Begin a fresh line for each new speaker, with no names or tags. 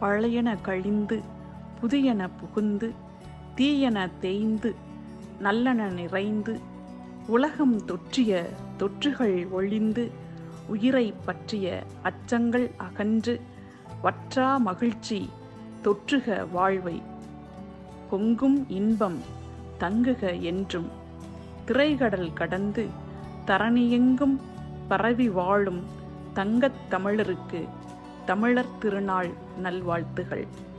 பழையன கழிந்து புதியன புகுந்து தீயன தேய்ந்து நல்லன நிறைந்து உலகம் தொற்றிய தொற்றுகள் ஒழிந்து உயிரை பற்றிய அச்சங்கள் அகன்று வற்றா மகிழ்ச்சி தொற்றுக வாழ்வை பொங்கும் இன்பம் தங்குக என்றும் திரைகடல் கடந்து தரணியெங்கும் பரவி வாழும் தங்கத் தமிழருக்கு தமிழர் திருநாள் நல்வாழ்த்துகள்